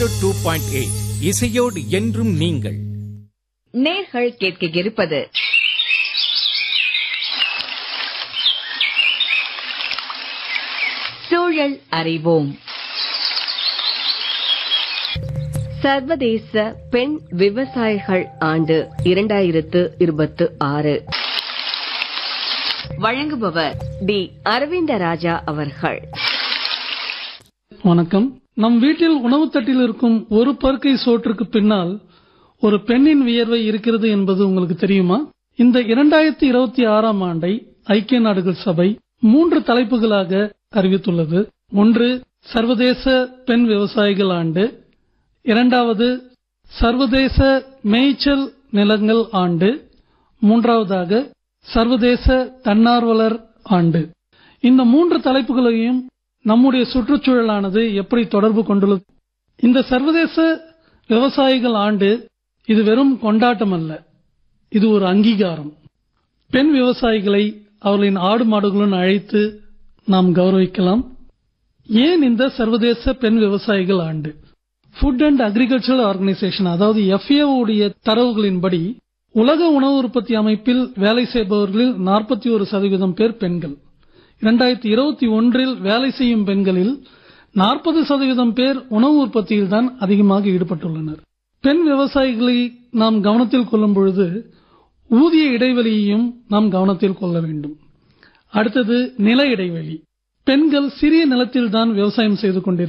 zero two point eight இசையோடு என்றும் நீங்கள் நேர்கள் கேட்க இருப்பது சூழல் அறிவோம் சர்வதேச பெண் விவசாயிகள் ஆண்டு இரண்டாயிரத்து இருபத்து ஆறு வழங்குபவர் டி அரவிந்த ராஜா அவர்கள் வணக்கம் நம் வீட்டில் உணவு தட்டில் இருக்கும் ஒரு பருக்கை சோற்றுக்கு பின்னால் ஒரு பெண்ணின் வியர்வை இருக்கிறது என்பது உங்களுக்கு தெரியுமா இந்த இரண்டாயிரத்தி இருபத்தி ஆறாம் ஆண்டை ஐக்கிய நாடுகள் சபை மூன்று தலைப்புகளாக அறிவித்துள்ளது ஒன்று சர்வதேச பெண் விவசாயிகள் ஆண்டு இரண்டாவது சர்வதேச மேய்ச்சல் நிலங்கள் ஆண்டு மூன்றாவதாக சர்வதேச தன்னார்வலர் ஆண்டு இந்த மூன்று தலைப்புகளையும் நம்முடைய சுற்றுச்சூழலானது எப்படி தொடர்பு கொண்டுள்ளது இந்த சர்வதேச விவசாயிகள் ஆண்டு இது வெறும் கொண்டாட்டம் அல்ல இது ஒரு அங்கீகாரம் பெண் விவசாயிகளை அவர்களின் ஆடு மாடுகளுடன் அழைத்து நாம் கௌரவிக்கலாம் ஏன் இந்த சர்வதேச பெண் விவசாயிகள் ஆண்டு ஃபுட் அண்ட் அக்ரிகல்ச்சரல் ஆர்கனைசேஷன் அதாவது FAO உடைய தரவுகளின்படி உலக உணவு உற்பத்தி அமைப்பில் வேலை செய்பவர்களில் நாற்பத்தி ஒரு சதவீதம் பேர் பெண்கள் இரண்டாயிரத்தி இருபத்தி ஒன்றில் வேலை செய்யும் பெண்களில் நாற்பது சதவீதம் பேர் உணவு உற்பத்தியில் தான் அதிகமாக ஈடுபட்டுள்ளனர் பெண் விவசாயிகளை நாம் கவனத்தில் கொள்ளும் பொழுது ஊதிய இடைவெளியையும் நாம் கவனத்தில் கொள்ள வேண்டும் அடுத்தது நில இடைவெளி பெண்கள் சிறிய நிலத்தில் தான் விவசாயம் செய்து கொண்டிருக்கிறார்கள்